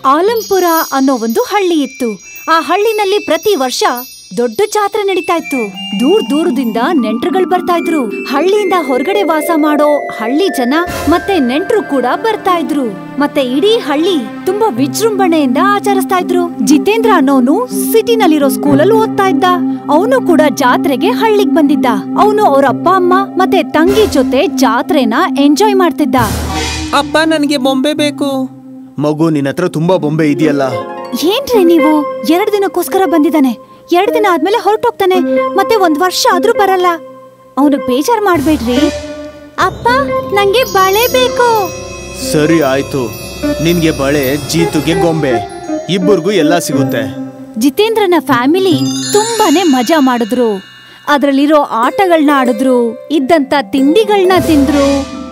ಆಲಂಪುರ ಅನ್ನೋ ಒಂದು ಹಳ್ಳಿ ಇತ್ತು ಆ ಹಳ್ಳಿನಲ್ಲಿ ಪ್ರತಿ ವರ್ಷ ದೊಡ್ಡ ಜಾತ್ರೆ ನಡೀತಾ ಇತ್ತು ದೂರ ದೂರದಿಂದ ನೆಂಟ್ರುಗಳು ಬರ್ತಾ ಇದ್ರು ಹಳ್ಳಿಯಿಂದ ಹೊರಗಡೆ ವಾಸ ಮಾಡೋ ಹಳ್ಳಿ ಜನ ಮತ್ತೆ ನೆಂಟ್ರು ಕೂಡ ಬರ್ತಾ ಇದ್ರು ಮತ್ತೆ ಇಡೀ ಹಳ್ಳಿ ತುಂಬಾ ವಿಜೃಂಭಣೆಯಿಂದ ಆಚರಿಸ್ತಾ ಇದ್ರು ಜಿತೇಂದ್ರ ಅನ್ನೋನು ಸಿಟಿನಲ್ಲಿರೋ ಸ್ಕೂಲಲ್ಲಿ ಓದ್ತಾ ಇದ್ದ ಅವನು ಕೂಡ ಜಾತ್ರೆಗೆ ಹಳ್ಳಿಗ್ ಬಂದಿದ್ದ ಅವನು ಅವ್ರ ಅಪ್ಪ ಅಮ್ಮ ಮತ್ತೆ ತಂಗಿ ಜೊತೆ ಜಾತ್ರೆನ ಎಂಜಾಯ್ ಮಾಡ್ತಿದ್ದ ಅಪ್ಪ ನನಗೆ ಬೊಂಬೆ ಬೇಕು ಮಗು ನಿನ್ನ ಹತ್ರ ತುಂಬಾ ಬೊಂಬೆ ಇದೆಯಲ್ಲ ಏನ್ರಿ ನೀವು ಎರಡ್ ದಿನಕ್ಕೋಸ್ಕರ ಬಂದಿದ್ದಾನೆ ಎರಡ್ ದಿನ ಆದ್ಮೇಲೆ ಹೊರಟೋಗ್ತಾನೆ ಮತ್ತೆ ಒಂದ್ ವರ್ಷ ಆದ್ರೂ ಬರಲ್ಲ ಅವನು ಬೇಜಾರ್ ಮಾಡ್ಬೇಡ್ರಿ ಅಪ್ಪ ನಂಗೆ ಬಳೆ ಬೇಕು ಸರಿ ಆಯ್ತು ನಿನ್ಗೆ ಬಳೆ ಜೀತುಗೆ ಗೊಂಬೆ ಇಬ್ಬರಿಗೂ ಎಲ್ಲ ಸಿಗುತ್ತೆ ಜಿತೇಂದ್ರನ ಫ್ಯಾಮಿಲಿ ತುಂಬಾನೇ ಮಜಾ ಮಾಡಿದ್ರು ಅದ್ರಲ್ಲಿರೋ ಆಟಗಳನ್ನ ಆಡಿದ್ರು ಇದ್ದಂತ ತಿಂಡಿಗಳನ್ನ ತಿಂದ್ರು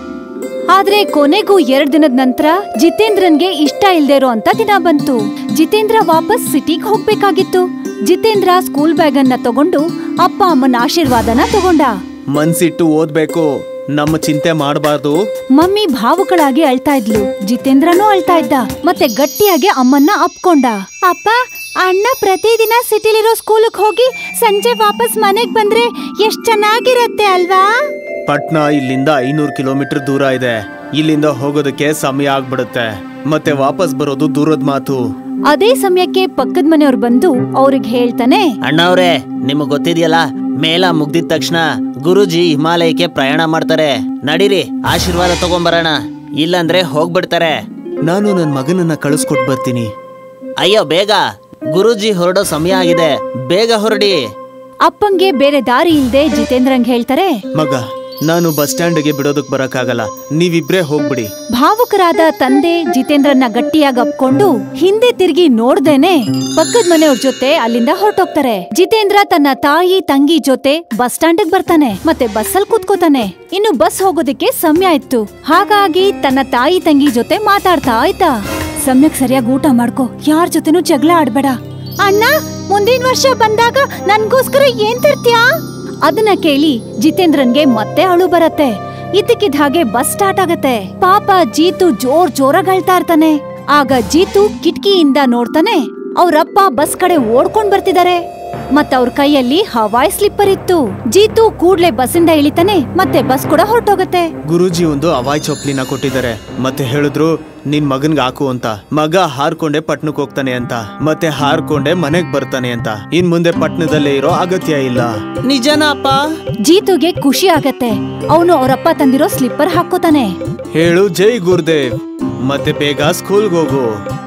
ಆದ್ರೆ ಕೊನೆಗೂ ಎರಡ್ ದಿನದ ನಂತರ ಜಿತೇಂದ್ರನ್ಗೆ ಇಷ್ಟ ಇಲ್ದೇ ಇರೋ ಅಂತ ದಿನ ಬಂತು ಜಿತೇಂದ್ರ ವಾಪಸ್ ಸಿಟಿಗ್ ಹೋಗ್ಬೇಕಾಗಿತ್ತು ಜಿತೇಂದ್ರ ಸ್ಕೂಲ್ ಬ್ಯಾಗ್ ಅನ್ನ ತಗೊಂಡು ಅಪ್ಪ ಅಮ್ಮನ ಆಶೀರ್ವಾದನ ತಗೊಂಡ ಮನ್ಸಿಟ್ಟು ಓದ್ಬೇಕು ನಮ್ಮ ಚಿಂತೆ ಮಾಡಬಾರ್ದು ಮಮ್ಮಿ ಭಾವುಕಳಾಗಿ ಅಳ್ತಾ ಇದ್ಲು ಜಿತೇಂದ್ರನೂ ಅಳ್ತಾ ಇದ್ದ ಮತ್ತೆ ಗಟ್ಟಿಯಾಗಿ ಅಮ್ಮನ್ನ ಅಪ್ಕೊಂಡ ಅಪ್ಪ ಅಣ್ಣ ಪ್ರತಿದಿನ ಸಿಟಿಲಿರೋ ಸ್ಕೂಲಿಗೆ ಹೋಗಿ ಸಂಜೆ ವಾಪಸ್ ಮನೆಗ್ ಬಂದ್ರೆ ಎಷ್ಟ್ ಚೆನ್ನಾಗಿರತ್ತೆ ಅಲ್ವಾ ಪಟ್ನ ಇಲ್ಲಿಂದ ಐನೂರು ಕಿಲೋಮೀಟರ್ ದೂರ ಇದೆ ಇಲ್ಲಿಂದ ಹೋಗೋದಕ್ಕೆ ಸಮಯ ಆಗ್ಬಿಡುತ್ತೆ ಮತ್ತೆ ವಾಪಸ್ ಬರೋದು ದೂರದ ಮಾತು ಅದೇ ಸಮಯಕ್ಕೆ ಪಕ್ಕದ ಮನೆಯವ್ರು ಬಂದು ಅವ್ರಿಗೆ ಹೇಳ್ತಾನೆ ಅಣ್ಣವ್ರೆ ನಿಮಗ್ ಗೊತ್ತಿದ್ಯಲ್ಲ ಮೇಳ ಮುಗ್ದಿದ ತಕ್ಷಣ ಗುರುಜಿ ಹಿಮಾಲಯಕ್ಕೆ ಪ್ರಯಾಣ ಮಾಡ್ತಾರೆ ನಡೀರಿ ಆಶೀರ್ವಾದ ತಗೊಂಬರೋಣ ಇಲ್ಲಂದ್ರೆ ಹೋಗ್ಬಿಡ್ತಾರೆ ನಾನು ನನ್ನ ಮಗನನ್ನ ಕಳಿಸ್ಕೊಟ್ ಬರ್ತೀನಿ ಅಯ್ಯೋ ಬೇಗ ಗುರುಜಿ ಹೊರಡೋ ಸಮಯ ಆಗಿದೆ ಬೇಗ ಹೊರಡಿ ಅಪ್ಪಂಗೆ ಬೇರೆ ದಾರಿ ಇಲ್ದೆ ಜಿತೇಂದ್ರಂಗ್ ಹೇಳ್ತಾರೆ ಮಗ ನಾನು ಬಸ್ ಸ್ಟ್ಯಾಂಡ್ಗೆ ಬಿಡೋದಕ್ ಬರಕ್ಕಾಗಲ್ಲ ನೀವಿಬ್ರೇ ಹೋಗ್ಬಿಡಿ ಭಾವುಕರಾದ ತಂದೆ ಜಿತೇಂದ್ರನ್ನ ಗಟ್ಟಿಯಾಗಿ ಅಪ್ಕೊಂಡು ಹಿಂದೆ ತಿರುಗಿ ನೋಡ್ದೇನೆ ಪಕ್ಕದ ಮನೆಯವ್ರ ಜೊತೆ ಅಲ್ಲಿಂದ ಹೊರಟೋಗ್ತಾರೆ ಜಿತೇಂದ್ರ ತನ್ನ ತಾಯಿ ತಂಗಿ ಜೊತೆ ಬಸ್ ಸ್ಟ್ಯಾಂಡ್ ಬರ್ತಾನೆ ಮತ್ತೆ ಬಸ್ಸಲ್ಲಿ ಕೂತ್ಕೋತಾನೆ ಇನ್ನು ಬಸ್ ಹೋಗೋದಕ್ಕೆ ಸಮಯ ಇತ್ತು ಹಾಗಾಗಿ ತನ್ನ ತಾಯಿ ತಂಗಿ ಜೊತೆ ಮಾತಾಡ್ತಾ ಇದ್ದ ಸಮಯಕ್ ಸರಿಯಾಗಿ ಊಟ ಮಾಡ್ಕೋ ಯಾರ್ ಜೊತೆನೂ ಜಗಳ ಆಡ್ಬೇಡ ಅಣ್ಣ ಮುಂದಿನ ವರ್ಷ ಬಂದಾಗ ನನ್ಗೋಸ್ಕರ ಏನ್ ತರ್ತ್ಯಾ ಅದನ್ನ ಕೇಳಿ ಜಿತೇಂದ್ರನ್ಗೆ ಮತ್ತೆ ಅಳು ಬರತ್ತೆ ಇದ್ದಕ್ಕಿದ್ದ ಹಾಗೆ ಬಸ್ ಸ್ಟಾರ್ಟ್ ಆಗತ್ತೆ ಪಾಪ ಜೀತು ಜೋರ್ ಜೋರಾಗ್ ಅಳ್ತಾ ಇರ್ತಾನೆ ಆಗ ಜೀತು ಕಿಟಕಿಯಿಂದ ನೋಡ್ತಾನೆ ಅವ್ರಪ್ಪ ಬಸ್ ಕಡೆ ಓಡ್ಕೊಂಡ್ ಬರ್ತಿದಾರೆ ಮತ್ತ ಅವ್ರ ಕೈಯಲ್ಲಿ ಹವಾಯ್ ಸ್ಲಿಪ್ಪರ್ ಇತ್ತು ಜೀತು ಕೂಡ್ಲೆ ಬಸ್ಸಿಂದ ಇಳಿತಾನೆ ಮತ್ತೆ ಬಸ್ ಕೂಡ ಹೊರಟೋಗತ್ತೆ ಗುರೂಜಿ ಒಂದು ಅವಾಯ್ ಚೊಪ್ಲಿನ ಕೊಟ್ಟಿದ್ದಾರೆ ಮತ್ತೆ ಹೇಳಿದ್ರು ನಿನ್ ಮಗನ್ಗೆ ಹಾಕು ಅಂತ ಮಗ ಹಾರ್ಕೊಂಡೆ ಪಟ್ನಕ್ ಹೋಗ್ತಾನೆ ಅಂತ ಮತ್ತೆ ಹಾರ್ಕೊಂಡೆ ಮನೆಗ್ ಬರ್ತಾನೆ ಅಂತ ಇನ್ ಮುಂದೆ ಪಟ್ನದಲ್ಲೇ ಇರೋ ಅಗತ್ಯ ಇಲ್ಲ ನಿಜನಾ ಅಪ್ಪ ಜೀತುಗೆ ಖುಷಿ ಆಗತ್ತೆ ಅವನು ಅವರಪ್ಪ ತಂದಿರೋ ಸ್ಲಿಪ್ಪರ್ ಹಾಕೋತಾನೆ ಹೇಳು ಜೈ ಗುರುದೇವ್ ಮತ್ತೆ ಬೇಗ ಸ್ಕೂಲ್ಗೆ ಹೋಗು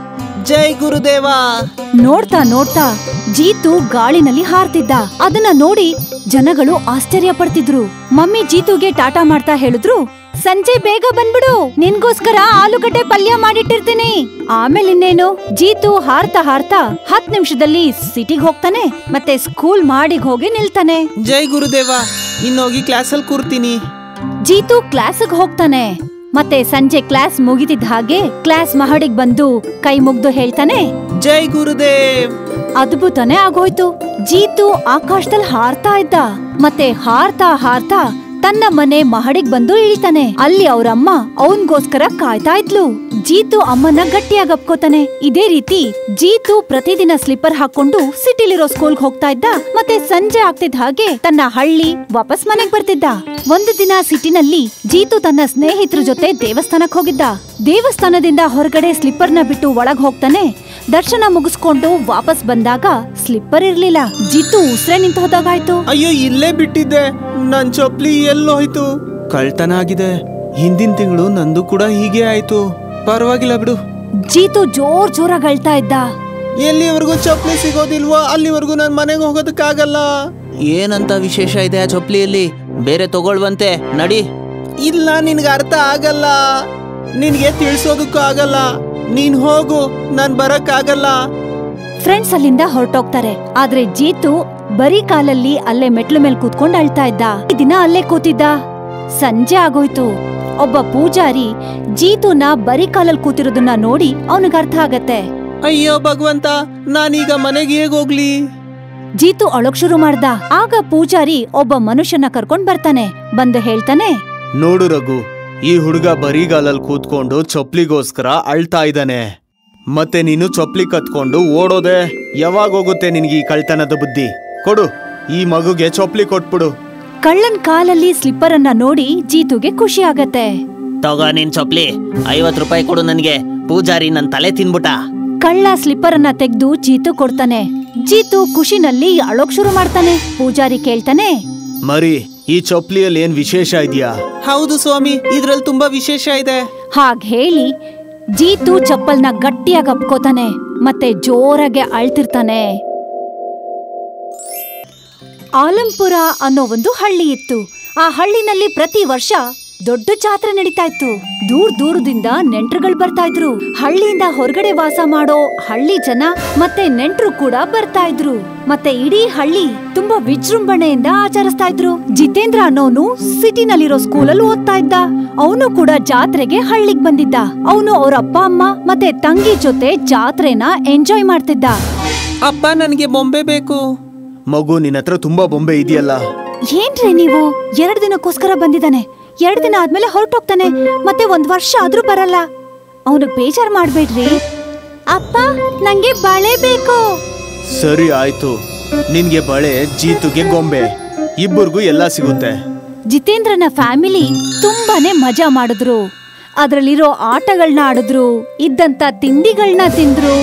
ಜೈ ಗುರುದೇವ ನೋಡ್ತಾ ನೋಡ್ತಾ ಜೀತು ಗಾಳಿನಲ್ಲಿ ಹಾರ್ತಿದ್ದ ಅದನ್ನ ನೋಡಿ ಜನಗಳು ಆಶ್ಚರ್ಯ ಪಡ್ತಿದ್ರು ಮಮ್ಮಿ ಜೀತುಗೆ ಟಾಟಾ ಮಾಡ್ತಾ ಹೇಳಿದ್ರು ಸಂಜೆ ಬೇಗ ಬಂದ್ಬಿಡು ನಿನ್ಗೋಸ್ಕರ ಆಲೂಗಡ್ಡೆ ಪಲ್ಯ ಮಾಡಿಟ್ಟಿರ್ತೀನಿ ಆಮೇಲೆ ಇನ್ನೇನು ಜೀತು ಹಾರ್ತಾ ಹಾರ್ತಾ ಹತ್ ನಿಮಿಷದಲ್ಲಿ ಸಿಟಿಗ್ ಹೋಗ್ತಾನೆ ಮತ್ತೆ ಸ್ಕೂಲ್ ಮಾಡಿಗ್ ಹೋಗಿ ನಿಲ್ತಾನೆ ಜೈ ಗುರುದೇವ ಇನ್ನೋಗಿ ಕ್ಲಾಸಲ್ಲಿ ಕೂರ್ತೀನಿ ಜೀತು ಕ್ಲಾಸಿಗ್ ಹೋಗ್ತಾನೆ ಮತ್ತೆ ಸಂಜೆ ಕ್ಲಾಸ್ ಮುಗಿತಿದ್ದ ಹಾಗೆ ಕ್ಲಾಸ್ ಮಹಡಿಗ್ ಬಂದು ಕೈ ಮುಗ್ದು ಹೇಳ್ತಾನೆ ಜೈ ಗುರುದೇವ್ ಅದ್ಭುತನೇ ಆಗೋಯ್ತು ಜೀತು ಆಕಾಶದಲ್ಲಿ ಹಾರ್ತಾ ಇದ್ದ ಮತ್ತೆ ಹಾರ್ತಾ ಹಾರ್ತಾ ತನ್ನ ಮನೆ ಮಹಡಿಗ್ ಬಂದು ಇಳಿತಾನೆ ಅಲ್ಲಿ ಅವ್ರಮ್ಮ ಅವನ್ಗೋಸ್ಕರ ಕಾಯ್ತಾ ಇದ್ಲು ಜೀತು ಅಮ್ಮನ ಗಟ್ಟಿಯಾಗಿ ಅಪ್ಕೋತಾನೆ ಇದೇ ರೀತಿ ಜೀತು ಪ್ರತಿದಿನ ಸ್ಲಿಪ್ಪರ್ ಹಾಕೊಂಡು ಸಿಟಿಲಿರೋ ಸ್ಕೂಲ್ಗ್ ಹೋಗ್ತಾ ಇದ್ದ ಮತ್ತೆ ಸಂಜೆ ಆಗ್ತಿದ್ದ ಹಾಗೆ ತನ್ನ ಹಳ್ಳಿ ವಾಪಸ್ ಮನೆಗ್ ಬರ್ತಿದ್ದ ಒಂದು ದಿನ ಸಿಟಿನಲ್ಲಿ ಜೀತು ತನ್ನ ಸ್ನೇಹಿತರ ಜೊತೆ ದೇವಸ್ಥಾನಕ್ ಹೋಗಿದ್ದ ದೇವಸ್ಥಾನದಿಂದ ಹೊರಗಡೆ ಸ್ಲಿಪ್ಪರ್ನ ಬಿಟ್ಟು ಒಳಗ್ ಹೋಗ್ತಾನೆ ದರ್ಶನ ಮುಗಿಸ್ಕೊಂಡು ವಾಪಸ್ ಬಂದಾಗ ಸ್ಲಿಪ್ಪರ್ ಇರ್ಲಿಲ್ಲ ಜೀತು ಉಸ್ರೆ ನಿಂತು ಹೋದಾಗಾಯ್ತು ಅಯ್ಯೋ ಇಲ್ಲೇ ಬಿಟ್ಟಿದ್ದೆ ನನ್ ಚೊಪ್ಲಿ ಎಲ್ಲೋಯ್ತು ಕಳ್ತನ ಆಗಿದೆ ಹಿಂದಿನ ತಿಂಗಳು ನಂದು ಕೂಡ ಹೀಗೆ ಆಯ್ತು ಪರವಾಗಿಲ್ಲ ಬಿಡು ಜೀತು ಜೋರ್ ಜೋರಾಗಿ ಅಳ್ತಾ ಇದ್ದ ಎಲ್ಲಿವರೆಗೂ ಚೊಪ್ಲಿ ಸಿಗೋದಿಲ್ವೋ ಅಲ್ಲಿವರೆಗೂ ನನ್ ಮನೆಗೆ ಹೋಗೋದಕ್ಕಾಗಲ್ಲ ಏನಂತ ವಿಶೇಷ ಇದೆ ಆ ಚೊಪ್ಲಿಯಲ್ಲಿ ಬೇರೆ ತಗೊಳ್ವಂತೆ ನಡಿ ಇಲ್ಲ ನಿನ್ಗೆ ಅರ್ಥ ಆಗಲ್ಲ ನಿನ್ಗೆ ತಿಳ್ಸೋದಕ್ಕೂ ಆಗಲ್ಲ ನೀನ್ ಹೋಗು ನಾನ್ ಬರಕ್ಕಾಗಲ್ಲ ಫ್ರೆಂಡ್ಸ್ ಅಲ್ಲಿಂದ ಹೊರಟೋಗ್ತಾರೆ ಆದ್ರೆ ಜೀತು ಬರೀ ಕಾಲಲ್ಲಿ ಅಲ್ಲೇ ಮೆಟ್ಲು ಮೇಲೆ ಕೂತ್ಕೊಂಡ್ ಅಳ್ತಾ ಇದ್ದ ಈ ದಿನ ಅಲ್ಲೇ ಕೂತಿದ್ದ ಸಂಜೆ ಆಗೋಯ್ತು ಒಬ್ಬ ಪೂಜಾರಿ ಜೀತುನ ಬರೀ ಕಾಲಲ್ಲಿ ಕೂತಿರೋದನ್ನ ನೋಡಿ ಅವನಿಗೆ ಅರ್ಥ ಆಗತ್ತೆ ಅಯ್ಯೋ ಭಗವಂತ ನಾನೀಗ ಮನೆಗೆ ಹೇಗ್ ಹೋಗ್ಲಿ ಜೀತು ಅಳೋಕ್ ಶುರು ಮಾಡ್ದ ಆಗ ಪೂಜಾರಿ ಒಬ್ಬ ಮನುಷ್ಯನ ಕರ್ಕೊಂಡ್ ಬರ್ತಾನೆ ಬಂದು ಹೇಳ್ತಾನೆ ನೋಡು ರಘು ಈ ಹುಡುಗ ಬರಿಗಾಲಲ್ಲಿ ಕೂತ್ಕೊಂಡು ಚೊಪ್ಲಿಗೋಸ್ಕರ ಅಳ್ತಾ ಇದ್ದಾನೆ ಮತ್ತೆ ನೀನು ಚೊಪ್ಲಿ ಕತ್ಕೊಂಡು ಓಡೋದೆ ಯಾವಾಗ ಹೋಗುತ್ತೆ ನಿನ್ಗೆ ಈ ಕಳ್ತನದ ಬುದ್ಧಿ ಕೊಡು ಈ ಮಗುಗೆ ಚೊಪ್ಲಿ ಕೊಟ್ಬಿಡು ಕಳ್ಳನ್ ಕಾಲಲ್ಲಿ ಸ್ಲಿಪ್ಪರ್ ಅನ್ನ ನೋಡಿ ಜೀತುಗೆ ಖುಷಿ ಆಗತ್ತೆ ತಗೋ ನಿನ್ ಚೊಪ್ಲಿ ಐವತ್ ರೂಪಾಯಿ ಕೊಡು ನನ್ಗೆ ಪೂಜಾರಿ ನನ್ ತಲೆ ತಿನ್ಬಿಟ್ಟ ಕಳ್ಳ ಸ್ಲಿಪ್ಪರ್ ಅನ್ನ ತೆಗ್ದು ಜೀತು ಕೊಡ್ತಾನೆ ಜೀತು ಖುಷಿನಲ್ಲಿ ಅಳೋಕ್ ಶುರು ಮಾಡ್ತಾನೆ ಪೂಜಾರಿ ಕೇಳ್ತಾನೆ ಮರಿ ಈ ಚೊಪ್ಲಿಯಲ್ಲಿ ಏನ್ ವಿಶೇಷ ಇದೆಯಾ ಹೌದು ಸ್ವಾಮಿ ಇದ್ರಲ್ಲಿ ತುಂಬಾ ವಿಶೇಷ ಇದೆ ಹಾಗ್ ಹೇಳಿ ಜೀತು ಚಪ್ಪಲ್ನ ಗಟ್ಟಿಯಾಗಿ ಅಪ್ಕೋತಾನೆ ಮತ್ತೆ ಜೋರಾಗೆ ಅಳ್ತಿರ್ತಾನೆ ಆಲಂಪುರ ಅನ್ನೋ ಒಂದು ಹಳ್ಳಿ ಇತ್ತು ಆ ಹಳ್ಳಿನಲ್ಲಿ ಪ್ರತಿ ವರ್ಷ ದೊಡ್ಡ ಜಾತ್ರೆ ನಡೀತಾ ಇತ್ತು ದೂರ ದೂರದಿಂದ ನೆಂಟ್ರುಗಳು ಬರ್ತಾ ಇದ್ರು ಹಳ್ಳಿಯಿಂದ ಹೊರಗಡೆ ವಾಸ ಮಾಡೋ ಹಳ್ಳಿ ಜನ ಮತ್ತೆ ನೆಂಟ್ರು ಕೂಡ ಬರ್ತಾ ಇದ್ರು ಮತ್ತೆ ಇಡೀ ಹಳ್ಳಿ ತುಂಬಾ ವಿಜೃಂಭಣೆಯಿಂದ ಆಚರಿಸ್ತಾ ಇದ್ರು ಜಿತೇಂದ್ರ ಅನ್ನೋನು ಸಿಟಿನಲ್ಲಿರೋ ಸ್ಕೂಲಲ್ಲಿ ಓದ್ತಾ ಇದ್ದ ಅವನು ಕೂಡ ಜಾತ್ರೆಗೆ ಹಳ್ಳಿಗ್ ಬಂದಿದ್ದ ಅವನು ಅವ್ರ ಅಪ್ಪ ಅಮ್ಮ ಮತ್ತೆ ತಂಗಿ ಜೊತೆ ಜಾತ್ರೆನ ಎಂಜಾಯ್ ಮಾಡ್ತಿದ್ದ ಅಪ್ಪ ನನಗೆ ಬೊಂಬೆ ಬೇಕು ಮಗು ನಿನ್ನ ಹತ್ರ ತುಂಬಾ ಬೊಂಬೆ ಇದೆಯಲ್ಲ ಏನ್ರಿ ನೀವು ಎರಡ್ ದಿನಕ್ಕೋಸ್ಕರ ಬಂದಿದ್ದಾನೆ ಎರಡ್ ದಿನ ಆದ್ಮೇಲೆ ಹೊರಟೋಗ್ತಾನೆ ಮತ್ತೆ ಒಂದ್ ವರ್ಷ ಆದ್ರೂ ಬರಲ್ಲ ಅವನಿಗೆ ಬೇಜಾರ್ ಮಾಡ್ಬೇಡ್ರಿ ಅಪ್ಪ ನಂಗೆ ಬಳೆ ಬೇಕು ಸರಿ ಆಯ್ತು ನಿನ್ಗೆ ಬಳೆ ಜೀತುಗೆ ಗೊಂಬೆ ಇಬ್ಬರಿಗೂ ಎಲ್ಲ ಸಿಗುತ್ತೆ ಜಿತೇಂದ್ರನ ಫ್ಯಾಮಿಲಿ ತುಂಬಾನೇ ಮಜಾ ಮಾಡಿದ್ರು ಅದ್ರಲ್ಲಿರೋ ಆಟಗಳನ್ನ ಆಡಿದ್ರು ಇದ್ದಂತ ತಿಂಡಿಗಳನ್ನ ತಿಂದ್ರು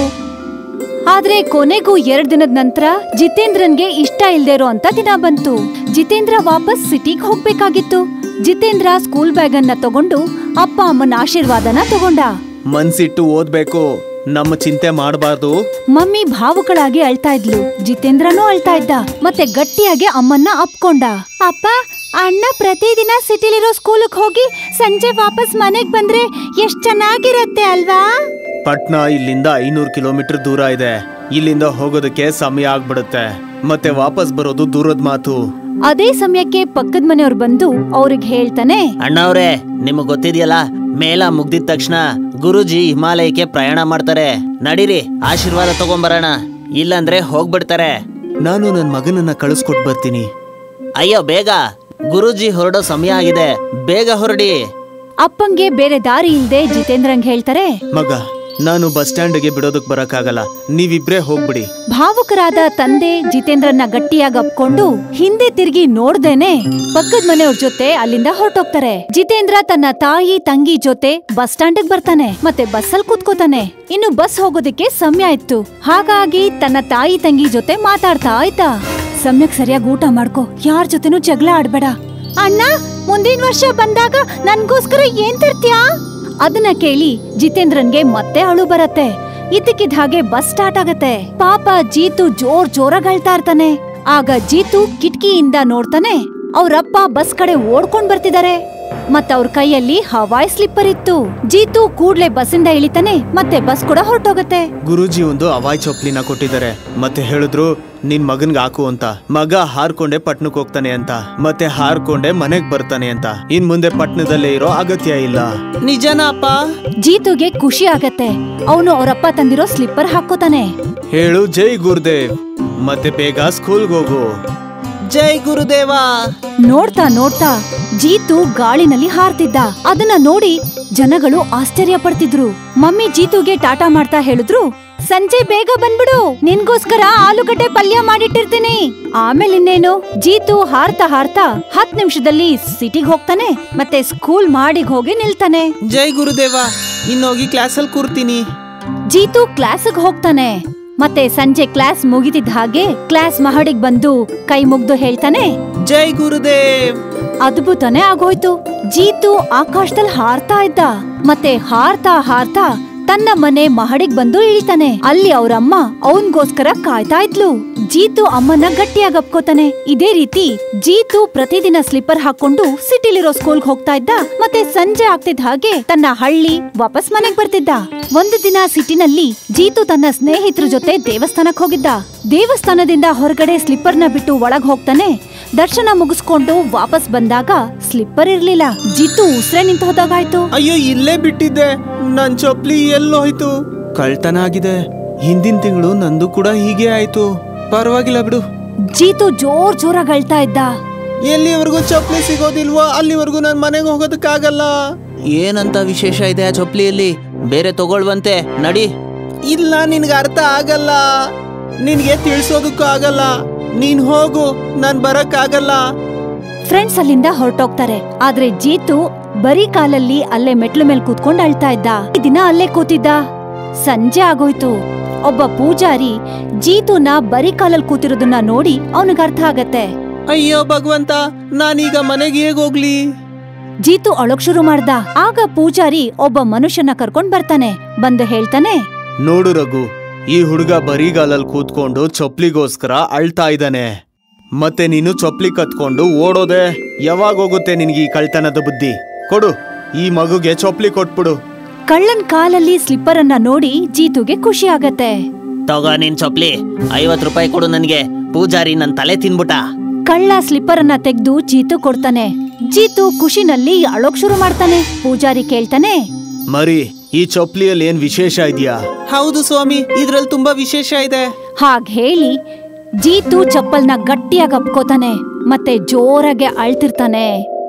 ಆದ್ರೆ ಕೊನೆಗೂ ಎರಡ್ ದಿನದ ನಂತರ ಜಿತೇಂದ್ರನ್ಗೆ ಇಷ್ಟ ಇಲ್ದೇ ಇರೋ ಅಂತ ದಿನ ಬಂತು ಜಿತೇಂದ್ರ ವಾಪಸ್ ಸಿಟಿಗ್ ಹೋಗ್ಬೇಕಾಗಿತ್ತು ಜಿತೇಂದ್ರ ಸ್ಕೂಲ್ ಬ್ಯಾಗ್ ಅನ್ನ ತಗೊಂಡು ಅಪ್ಪ ಅಮ್ಮನ ಆಶೀರ್ವಾದನ ತಗೊಂಡ ಮನ್ಸಿಟ್ಟು ಓದ್ಬೇಕು ನಮ್ಮ ಚಿಂತೆ ಮಾಡಬಾರ್ದು ಮಮ್ಮಿ ಭಾವುಕಳಾಗಿ ಅಳ್ತಾ ಇದ್ಲು ಜಿತೇಂದ್ರನೂ ಅಳ್ತಾ ಇದ್ದ ಮತ್ತೆ ಗಟ್ಟಿಯಾಗಿ ಅಮ್ಮನ್ನ ಅಪ್ಕೊಂಡ ಅಪ್ಪ ಅಣ್ಣ ಪ್ರತಿದಿನ ಸಿಟಿಲಿರೋ ಸ್ಕೂಲಿಗೆ ಹೋಗಿ ಸಂಜೆ ವಾಪಸ್ ಮನೆಗ್ ಬಂದ್ರೆ ಎಷ್ಟ್ ಚೆನ್ನಾಗಿರತ್ತೆ ಅಲ್ವಾ ಪಟ್ನಾ ಇಲ್ಲಿಂದ ಐನೂರು ಕಿಲೋಮೀಟರ್ ದೂರ ಇದೆ ಇಲ್ಲಿಂದ ಹೋಗೋದಕ್ಕೆ ಸಮಯ ಆಗ್ಬಿಡುತ್ತೆ ಮತ್ತೆ ವಾಪಸ್ ಬರೋದು ದೂರದ ಮಾತು ಅದೇ ಸಮಯಕ್ಕೆ ಪಕ್ಕದ ಮನೆಯವ್ರು ಬಂದು ಅವ್ರಿಗೆ ಹೇಳ್ತಾನೆ ಅಣ್ಣವ್ರೆ ನಿಮಗ್ ಗೊತ್ತಿದ್ಯಲ್ಲ ಮೇಳ ಮುಗ್ದಿದ ತಕ್ಷಣ ಗುರುಜಿ ಹಿಮಾಲಯಕ್ಕೆ ಪ್ರಯಾಣ ಮಾಡ್ತಾರೆ ನಡೀರಿ ಆಶೀರ್ವಾದ ತಗೊಂಬರೋಣ ಇಲ್ಲಂದ್ರೆ ಹೋಗ್ಬಿಡ್ತಾರೆ ನಾನು ನನ್ನ ಮಗನನ್ನ ಕಳಿಸ್ಕೊಟ್ ಬರ್ತೀನಿ ಅಯ್ಯೋ ಬೇಗ ಗುರುಜಿ ಹೊರಡೋ ಸಮಯ ಆಗಿದೆ ಬೇಗ ಹೊರಡಿ ಅಪ್ಪಂಗೆ ಬೇರೆ ದಾರಿ ಇಲ್ದೆ ಜಿತೇಂದ್ರಂಗ್ ಹೇಳ್ತಾರೆ ಮಗ ನಾನು ಬಸ್ ಸ್ಟ್ಯಾಂಡ್ಗೆ ಬಿಡೋದಕ್ ಬರಕ್ಕಾಗಲ್ಲ ನೀವಿಬ್ರೇ ಹೋಗ್ಬಿಡಿ ಭಾವುಕರಾದ ತಂದೆ ಜಿತೇಂದ್ರನ್ನ ಗಟ್ಟಿಯಾಗಿ ಅಪ್ಕೊಂಡು ಹಿಂದೆ ತಿರುಗಿ ನೋಡ್ದೇನೆ ಪಕ್ಕದ ಮನೆಯವ್ರ ಜೊತೆ ಅಲ್ಲಿಂದ ಹೊರಟೋಗ್ತಾರೆ ಜಿತೇಂದ್ರ ತನ್ನ ತಾಯಿ ತಂಗಿ ಜೊತೆ ಬಸ್ ಸ್ಟ್ಯಾಂಡ್ ಬರ್ತಾನೆ ಮತ್ತೆ ಬಸ್ಸಲ್ಲಿ ಕೂತ್ಕೋತಾನೆ ಇನ್ನು ಬಸ್ ಹೋಗೋದಕ್ಕೆ ಸಮಯ ಇತ್ತು ಹಾಗಾಗಿ ತನ್ನ ತಾಯಿ ತಂಗಿ ಜೊತೆ ಮಾತಾಡ್ತಾ ಆಯ್ತಾ ಸಮಯಕ್ ಸರಿಯಾಗಿ ಊಟ ಮಾಡ್ಕೋ ಯಾರ ಜೊತೆನೂ ಜಗಳ ಆಡ್ಬೇಡ ಅಣ್ಣ ಮುಂದಿನ ವರ್ಷ ಬಂದಾಗ ನನ್ಗೋಸ್ಕರ ಏನ್ ತರ್ತ್ಯಾ ಅದನ್ನ ಕೇಳಿ ಜಿತೇಂದ್ರನ್ಗೆ ಮತ್ತೆ ಅಳು ಬರತ್ತೆ ಇದ್ದಕ್ಕಿದ್ದ ಹಾಗೆ ಬಸ್ ಸ್ಟಾರ್ಟ್ ಆಗತ್ತೆ ಪಾಪ ಜೀತು ಜೋರ್ ಜೋರಾಗ್ ಅಳ್ತಾ ಇರ್ತಾನೆ ಆಗ ಜೀತು ಕಿಟಕಿಯಿಂದ ನೋಡ್ತಾನೆ ಅವ್ರಪ್ಪ ಬಸ್ ಕಡೆ ಓಡ್ಕೊಂಡ್ ಬರ್ತಿದಾರೆ ಮತ್ತ ಅವ್ರ ಕೈಯಲ್ಲಿ ಹವಾಯ್ ಸ್ಲಿಪ್ಪರ್ ಇತ್ತು ಜೀತು ಕೂಡ್ಲೆ ಬಸ್ಸಿಂದ ಇಳಿತಾನೆ ಮತ್ತೆ ಬಸ್ ಕೂಡ ಹೊರಟೋಗತ್ತೆ ಗುರೂಜಿ ಒಂದು ಅವಾಯ್ ಚೊಪ್ಲಿನ ಕೊಟ್ಟಿದ್ದಾರೆ ಮತ್ತೆ ಹೇಳಿದ್ರು ನಿನ್ ಮಗನ್ಗೆ ಹಾಕು ಅಂತ ಮಗ ಹಾರ್ಕೊಂಡೆ ಪಟ್ನಕ್ ಹೋಗ್ತಾನೆ ಅಂತ ಮತ್ತೆ ಹಾರ್ಕೊಂಡೆ ಮನೆಗ್ ಬರ್ತಾನೆ ಅಂತ ಇನ್ ಮುಂದೆ ಪಟ್ನದಲ್ಲೇ ಇರೋ ಅಗತ್ಯ ಇಲ್ಲ ನಿಜನಾ ಅಪ್ಪ ಜೀತುಗೆ ಖುಷಿ ಆಗತ್ತೆ ಅವನು ಅವರಪ್ಪ ತಂದಿರೋ ಸ್ಲಿಪ್ಪರ್ ಹಾಕೋತಾನೆ ಹೇಳು ಜೈ ಗುರುದೇವ್ ಮತ್ತೆ ಬೇಗ ಸ್ಕೂಲ್ಗೆ ಹೋಗು ಜೈ ಗುರುದೇವ ನೋಡ್ತಾ ನೋಡ್ತಾ ಜೀತು ಗಾಳಿನಲ್ಲಿ ಹಾರ್ತಿದ್ದ ಅದನ್ನ ನೋಡಿ ಜನಗಳು ಆಶ್ಚರ್ಯ ಪಡ್ತಿದ್ರು ಮಮ್ಮಿ ಜೀತುಗೆ ಟಾಟಾ ಮಾಡ್ತಾ ಹೇಳಿದ್ರು ಸಂಜೆ ಬೇಗ ಬಂದ್ಬಿಡು ನಿನ್ಗೋಸ್ಕರ ಆಲೂಗಡ್ಡೆ ಪಲ್ಯ ಮಾಡಿಟ್ಟಿರ್ತೀನಿ ಆಮೇಲೆ ಇನ್ನೇನು ಜೀತು ಹಾರ್ತಾ ಹಾರ್ತಾ ಹತ್ ನಿಮಿಷದಲ್ಲಿ ಸಿಟಿಗ್ ಹೋಗ್ತಾನೆ ಮತ್ತೆ ಸ್ಕೂಲ್ ಮಾಡಿಗ್ ಹೋಗಿ ನಿಲ್ತಾನೆ ಜೈ ಗುರುದೇವ ಇನ್ನೋಗಿ ಕ್ಲಾಸಲ್ಲಿ ಕೂರ್ತೀನಿ ಜೀತು ಕ್ಲಾಸ್ಗ್ ಹೋಗ್ತಾನೆ ಮತ್ತೆ ಸಂಜೆ ಕ್ಲಾಸ್ ಮುಗಿತಿದ್ದ ಹಾಗೆ ಕ್ಲಾಸ್ ಮಹಡಿಗ್ ಬಂದು ಕೈ ಮುಗ್ದು ಹೇಳ್ತಾನೆ ಜೈ ಗುರುದೇವ್ ಅದ್ಭುತನೇ ಆಗೋಯ್ತು ಜೀತು ಆಕಾಶದಲ್ಲಿ ಹಾರ್ತಾ ಇದ್ದ ಮತ್ತೆ ಹಾರ್ತಾ ಹಾರ್ತಾ ತನ್ನ ಮನೆ ಮಹಡಿಗ್ ಬಂದು ಇಳಿತಾನೆ ಅಲ್ಲಿ ಅವ್ರಮ್ಮ ಅವನ್ಗೋಸ್ಕರ ಕಾಯ್ತಾ ಇದ್ಲು ಜೀತು ಅಮ್ಮನ ಗಟ್ಟಿಯಾಗಿ ಅಪ್ಕೋತಾನೆ ಇದೇ ರೀತಿ ಜೀತು ಪ್ರತಿದಿನ ಸ್ಲಿಪ್ಪರ್ ಹಾಕೊಂಡು ಸಿಟಿಲಿರೋ ಸ್ಕೂಲ್ಗೆ ಹೋಗ್ತಾ ಇದ್ದ ಮತ್ತೆ ಸಂಜೆ ಆಗ್ತಿದ್ದ ಹಾಗೆ ತನ್ನ ಹಳ್ಳಿ ವಾಪಸ್ ಮನೆಗ್ ಬರ್ತಿದ್ದ ಒಂದು ದಿನ ಸಿಟಿನಲ್ಲಿ ಜೀತು ತನ್ನ ಸ್ನೇಹಿತರ ಜೊತೆ ದೇವಸ್ಥಾನಕ್ ಹೋಗಿದ್ದ ದೇವಸ್ಥಾನದಿಂದ ಹೊರಗಡೆ ಸ್ಲಿಪ್ಪರ್ನ ಬಿಟ್ಟು ಒಳಗ್ ಹೋಗ್ತಾನೆ ದರ್ಶನ ಮುಗಿಸ್ಕೊಂಡು ವಾಪಸ್ ಬಂದಾಗ ಸ್ಲಿಪ್ಪರ್ ಇರ್ಲಿಲ್ಲ ಜಿತ್ತು ಉಸ್ರೆ ನಿಂತು ಹೋದಾಗಾಯ್ತು ಅಯ್ಯೋ ಇಲ್ಲೇ ಬಿಟ್ಟಿದ್ದೆ ನನ್ ಚೊಪ್ಲಿ ಎಲ್ಲೋಯ್ತು ಕಳ್ತನ ಆಗಿದೆ ಹಿಂದಿನ ತಿಂಗಳು ನಂದು ಕೂಡ ಹೀಗೆ ಆಯ್ತು ಪರವಾಗಿಲ್ಲ ಬಿಡು ಜೀತು ಜೋರ್ ಜೋರಾಗಿ ಅಳ್ತಾ ಇದ್ದ ಎಲ್ಲಿವರೆಗೂ ಚೊಪ್ಲಿ ಸಿಗೋದಿಲ್ವೋ ಅಲ್ಲಿವರೆಗೂ ನನ್ ಮನೆಗೆ ಹೋಗೋದಕ್ಕಾಗಲ್ಲ ಏನಂತ ವಿಶೇಷ ಇದೆ ಆ ಚೊಪ್ಲಿಯಲ್ಲಿ ಬೇರೆ ತಗೊಳ್ವಂತೆ ನಡಿ ಇಲ್ಲ ನಿನ್ಗೆ ಅರ್ಥ ಆಗಲ್ಲ ನಿನ್ಗೆ ತಿಳ್ಸೋದಕ್ಕೂ ಆಗಲ್ಲ ನೀನ್ ಹೋಗು ನಾನ್ ಬರಕ್ ಆಗಲ್ಲ ಫ್ರೆಂಡ್ಸ್ ಅಲ್ಲಿಂದ ಹೊರಟೋಗ್ತಾರೆ ಆದ್ರೆ ಜೀತು ಬರೀ ಕಾಲಲ್ಲಿ ಅಲ್ಲೇ ಮೆಟ್ಲು ಮೇಲೆ ಕೂತ್ಕೊಂಡ್ ಅಳ್ತಾ ಇದ್ದ ಈ ದಿನ ಅಲ್ಲೇ ಕೂತಿದ್ದ ಸಂಜೆ ಆಗೋಯ್ತು ಒಬ್ಬ ಪೂಜಾರಿ ಜೀತುನ ಬರೀ ಕಾಲಲ್ಲಿ ಕೂತಿರೋದನ್ನ ನೋಡಿ ಅವನಿಗೆ ಅರ್ಥ ಆಗತ್ತೆ ಅಯ್ಯೋ ಭಗವಂತ ನಾನೀಗ ಮನೆಗೆ ಹೇಗ್ ಹೋಗ್ಲಿ ಜೀತು ಅಳೋಕ್ ಶುರು ಮಾಡ್ದ ಆಗ ಪೂಜಾರಿ ಒಬ್ಬ ಮನುಷ್ಯನ ಕರ್ಕೊಂಡ್ ಬರ್ತಾನೆ ಬಂದು ಹೇಳ್ತಾನೆ ನೋಡು ರಘು ಈ ಹುಡುಗ ಬರಿಗಾಲಲ್ಲಿ ಕೂತ್ಕೊಂಡು ಚೊಪ್ಲಿಗೋಸ್ಕರ ಅಳ್ತಾ ಇದ್ದಾನೆ ಮತ್ತೆ ನೀನು ಚೊಪ್ಲಿ ಕತ್ಕೊಂಡು ಓಡೋದೆ ಯಾವಾಗ ಹೋಗುತ್ತೆ ನಿನ್ಗೆ ಈ ಕಳ್ತನದ ಬುದ್ಧಿ ಕೊಡು ಈ ಮಗುಗೆ ಚೊಪ್ಲಿ ಕೊಟ್ಬಿಡು ಕಳ್ಳನ್ ಕಾಲಲ್ಲಿ ಸ್ಲಿಪ್ಪರ್ ಅನ್ನ ನೋಡಿ ಜೀತುಗೆ ಖುಷಿ ಆಗತ್ತೆ ತಗೋ ನಿನ್ ಚೊಪ್ಲಿ ಐವತ್ ರೂಪಾಯಿ ಕೊಡು ನನ್ಗೆ ಪೂಜಾರಿ ನನ್ ತಲೆ ತಿನ್ಬಿಟ್ಟ ಕಳ್ಳ ಸ್ಲಿಪ್ಪರ್ ಅನ್ನ ತೆಗ್ದು ಜೀತು ಕೊಡ್ತಾನೆ ಜೀತು ಖುಷಿನಲ್ಲಿ ಅಳೋಕ್ ಶುರು ಮಾಡ್ತಾನೆ ಪೂಜಾರಿ ಕೇಳ್ತಾನೆ ಮರಿ ಈ ಚೊಪ್ಲಿಯಲ್ಲಿ ಏನ್ ವಿಶೇಷ ಇದೆಯಾ ಹೌದು ಸ್ವಾಮಿ ಇದ್ರಲ್ಲಿ ತುಂಬಾ ವಿಶೇಷ ಇದೆ ಹಾಗ್ ಹೇಳಿ ಜೀತು ಚಪ್ಪಲ್ನ ಗಟ್ಟಿಯಾಗಿ ಅಪ್ಕೋತಾನೆ ಮತ್ತೆ ಜೋರಾಗೆ ಅಳ್ತಿರ್ತಾನೆ